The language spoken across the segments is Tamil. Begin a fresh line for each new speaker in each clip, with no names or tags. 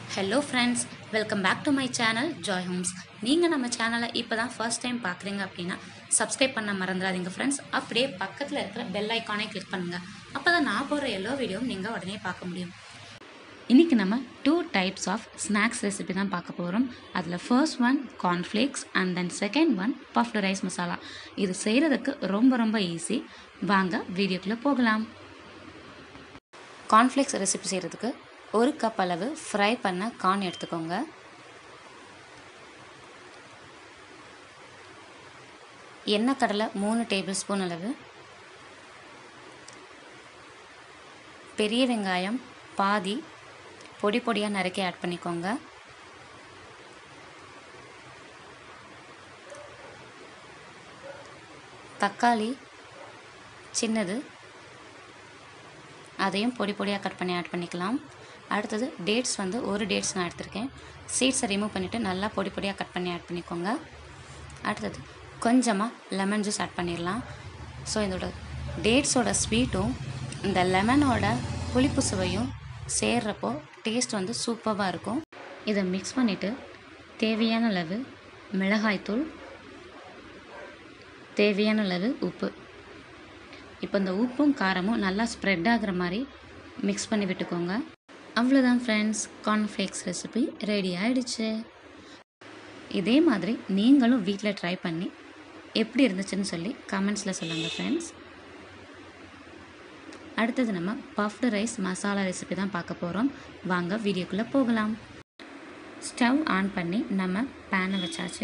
hello friends welcome back to my channel Joy Homes நீங்கள் நம்ம சேனலை இப்போ தான் ஃபர்ஸ்ட் டைம் பார்க்குறீங்க அப்படின்னா சப்ஸ்கிரைப் பண்ண மறந்துடாதீங்க ஃப்ரெண்ட்ஸ் அப்படியே பக்கத்தில் இருக்கிற பெல் ஐக்கானை கிளிக் பண்ணுங்கள் அப்போ தான் நான் போடுற எல்லா வீடியோவும் நீங்கள் உடனே பார்க்க முடியும் இன்றைக்கி நம்ம two types of snacks recipe தான் பார்க்க போகிறோம் அதில் first one cornflakes and then second one puffed rice masala இது செய்கிறதுக்கு ரொம்ப ரொம்ப ஈஸி வாங்க வீடியோக்குள்ளே போகலாம் கார்ன்ஃப்ளேக்ஸ் ரெசிபி செய்கிறதுக்கு ஒரு கப் அளவு ஃப்ரை பண்ண கார்ன் எடுத்துக்கோங்க எண்ணெய் கடலை மூணு டேபிள் ஸ்பூன் அளவு பெரிய வெங்காயம் பாதி பொடி பொடியாக நறுக்கி ஆட் பண்ணிக்கோங்க தக்காளி சின்னது அதையும் பொடி பொடியாக கட் பண்ணி ஆட் பண்ணிக்கலாம் அடுத்தது டேட்ஸ் வந்து ஒரு டேட்ஸ் நான் எடுத்திருக்கேன் சீட்ஸை ரிமூவ் பண்ணிவிட்டு நல்லா பொடி பொடியாக கட் பண்ணி ஆட் பண்ணிக்கோங்க அடுத்தது கொஞ்சமாக லெமன் ஜூஸ் ஆட் பண்ணிடலாம் ஸோ இதோட டேட்ஸோட ஸ்வீட்டும் இந்த லெமனோட புளிப்பு சுவையும் சேர்றப்போ டேஸ்ட் வந்து சூப்பராக இருக்கும் இதை மிக்ஸ் பண்ணிவிட்டு தேவையான அளவு மிளகாய்த்தூள் தேவையான அளவு உப்பு இப்போ இந்த உப்பும் காரமும் நல்லா ஸ்ப்ரெட் ஆகிற மாதிரி மிக்ஸ் பண்ணி விட்டுக்கோங்க அவ்வளோதான் ஃப்ரெண்ட்ஸ் கார்ன்ஃப்ளேக்ஸ் ரெசிபி ரெடி ஆயிடுச்சு இதே மாதிரி நீங்களும் வீட்டில் ட்ரை பண்ணி எப்படி இருந்துச்சுன்னு சொல்லி கமெண்ட்ஸில் சொல்லுங்கள் ஃப்ரெண்ட்ஸ் அடுத்தது நம்ம பஃப்டு ரைஸ் மசாலா ரெசிபி தான் பார்க்க போகிறோம் வாங்க வீடியோக்குள்ளே போகலாம் ஸ்டவ் ஆன் பண்ணி நம்ம பேனை வச்சாச்சு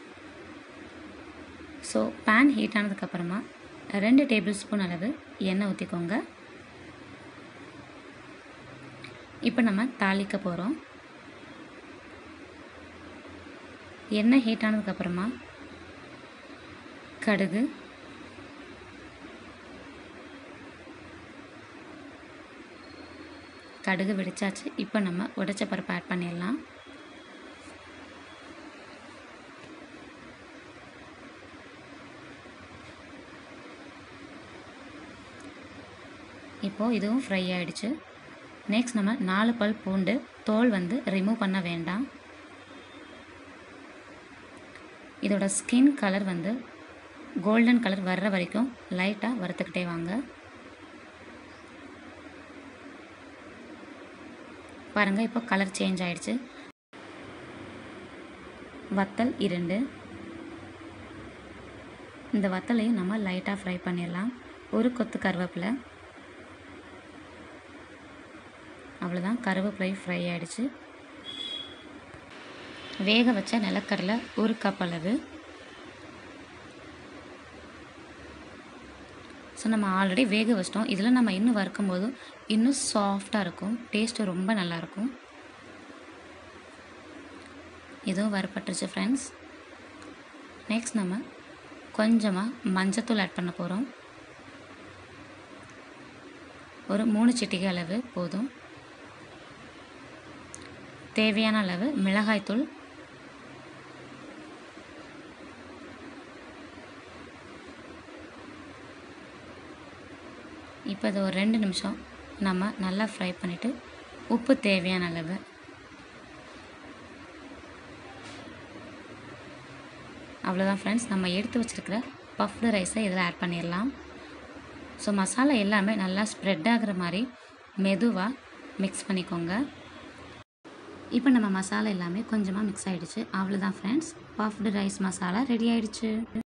ஸோ பேன் ஹீட் ஆனதுக்கப்புறமா ரெண்டு டேபிள் ஸ்பூன் அளவு எண்ணெய் ஊற்றிக்கோங்க இப்போ நம்ம தாளிக்க போகிறோம் எண்ணெய் ஹீட் ஆனதுக்கப்புறமா கடுகு கடுகு வெடிச்சாச்சு இப்போ நம்ம உடைச்ச பருப்பு ஆட் பண்ணிடலாம் இப்போது இதுவும் ஃப்ரை ஆகிடுச்சு நெக்ஸ்ட் நம்ம நாலு பல் பூண்டு தோல் வந்து ரிமூவ் பண்ண வேண்டாம் இதோட ஸ்கின் கலர் வந்து கோல்டன் கலர் வர்ற வரைக்கும் லைட்டாக வறுத்துக்கிட்டே வாங்க பாருங்கள் இப்போ கலர் சேஞ்ச் ஆகிடுச்சு வத்தல் இரண்டு இந்த வத்தலையும் நம்ம லைட்டாக ஃப்ரை பண்ணிடலாம் ஒரு கொத்து கருவேப்பிலை அவ்வளோதான் கருவேப்பிலை ஃப்ரை ஆகிடுச்சு வேக வச்ச நிலக்கடலை ஒரு கப் அளவு ஸோ நம்ம ஆல்ரெடி வேக வச்சிட்டோம் இதில் நம்ம இன்னும் வறுக்கும் போது இன்னும் சாஃப்டாக இருக்கும் டேஸ்ட்டு ரொம்ப நல்லாயிருக்கும் இதுவும் வறுப்பட்டுருச்சு ஃப்ரெண்ட்ஸ் நெக்ஸ்ட் நம்ம கொஞ்சமாக மஞ்சத்தூள் ஆட் பண்ண போகிறோம் ஒரு மூணு சிட்டிகை அளவு போதும் தேவையான அளவு மிளகாய்த்தூள் இப்போ இது ஒரு ரெண்டு நிமிஷம் நம்ம நல்லா ஃப்ரை பண்ணிவிட்டு உப்பு தேவையான அளவு அவ்வளோதான் ஃப்ரெண்ட்ஸ் நம்ம எடுத்து வச்சுருக்கிற பஃப்டு ரைஸை இதில் ஆட் பண்ணிடலாம் ஸோ மசாலா எல்லாமே நல்லா ஸ்ப்ரெட் ஆகிற மாதிரி மெதுவாக மிக்ஸ் பண்ணிக்கோங்க இப்போ நம்ம மசாலா எல்லாமே கொஞ்சமாக மிக்ஸ் ஆகிடுச்சு அவ்வளோதான் friends puffed rice masala ready ஆகிடுச்சு